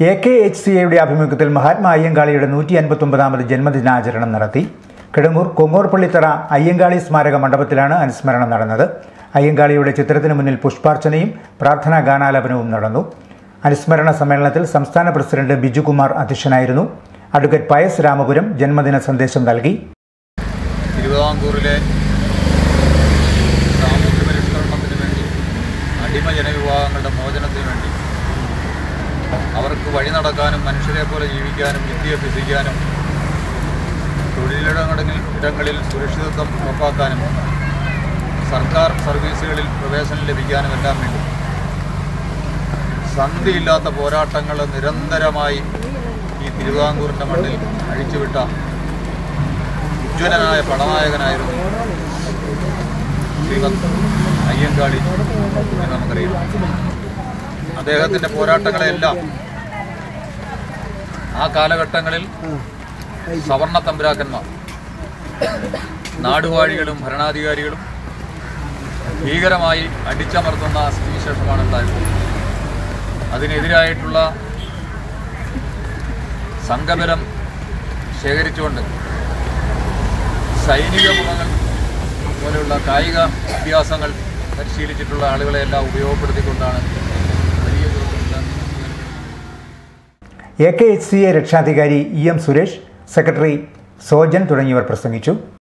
A K H C എയുടെ ആഭിമുഖ്യത്തിൽ മഹാത്മാ അയ്യങ്കാളിയുടെ നൂറ്റി അൻപത്തൊമ്പതാമത് ജന്മദിനാചരണം നടത്തി കിടങ്ങൂർ കൊങ്ങോർപ്പള്ളിത്തറ അയ്യങ്കാളി സ്മാരക മണ്ഡപത്തിലാണ് അനുസ്മരണം നടന്നത് അയ്യങ്കാളിയുടെ ചിത്രത്തിന് മുന്നിൽ പുഷ്പാർച്ചനയും പ്രാർത്ഥനാ ഗാനാലാപനവും നടന്നു അനുസ്മരണ സമ്മേളനത്തിൽ സംസ്ഥാന പ്രസിഡന്റ് ബിജുകുമാർ അധ്യക്ഷനായിരുന്നു അഡ്വക്കേറ്റ് പയസ് രാമപുരം ജന്മദിന സന്ദേശം നൽകി തിരുവിതാംകൂറിലെ സാമൂഹ്യ പരിഷ്കരണത്തിന് വേണ്ടി അടിമ ജനവിഭാഗങ്ങളുടെ മോചനത്തിന് വേണ്ടി അവർക്ക് വഴി നടക്കാനും മനുഷ്യരെ പോലെ ജീവിക്കാനും വിദ്യ അഭ്യസിക്കാനും തൊഴിലിടങ്ങളിൽ ഇടങ്ങളിൽ സുരക്ഷിതത്വം ഉറപ്പാക്കാനും സർക്കാർ സർവീസുകളിൽ പ്രവേശനം ലഭിക്കാനും എല്ലാം വേണ്ടി സന്ധിയില്ലാത്ത പോരാട്ടങ്ങൾ നിരന്തരമായി ഈ തിരുവിതാംകൂറിൻ്റെ മണ്ണിൽ അഴിച്ചുവിട്ട ഉജ്ജ്വലനായ പടനായകനായിരുന്നു ശ്രീമത് അയ്യങ്കാളി എന്ന് നമുക്കറിയാം അദ്ദേഹത്തിൻ്റെ പോരാട്ടങ്ങളെല്ലാം ആ കാലഘട്ടങ്ങളിൽ സവർണ തമ്പുരാക്കന്മാർ നാടുവാഴികളും ഭരണാധികാരികളും ഭീകരമായി അടിച്ചമർത്തുന്ന സ്ഥിതിവിശേഷമാണ് ഉണ്ടായത് അതിനെതിരായിട്ടുള്ള സംഘബലം ശേഖരിച്ചുകൊണ്ട് സൈനിക മുഖങ്ങൾ പോലെയുള്ള കായിക അഭ്യാസങ്ങൾ പരിശീലിച്ചിട്ടുള്ള ആളുകളെല്ലാം ഉപയോഗപ്പെടുത്തിക്കൊണ്ടാണ് വലിയ തോതിലുള്ള A K H C A രക്ഷാധികാരി E M Suresh secretary Sojan തുടങ്ങിയവർ പ്രസംഗിച്ചു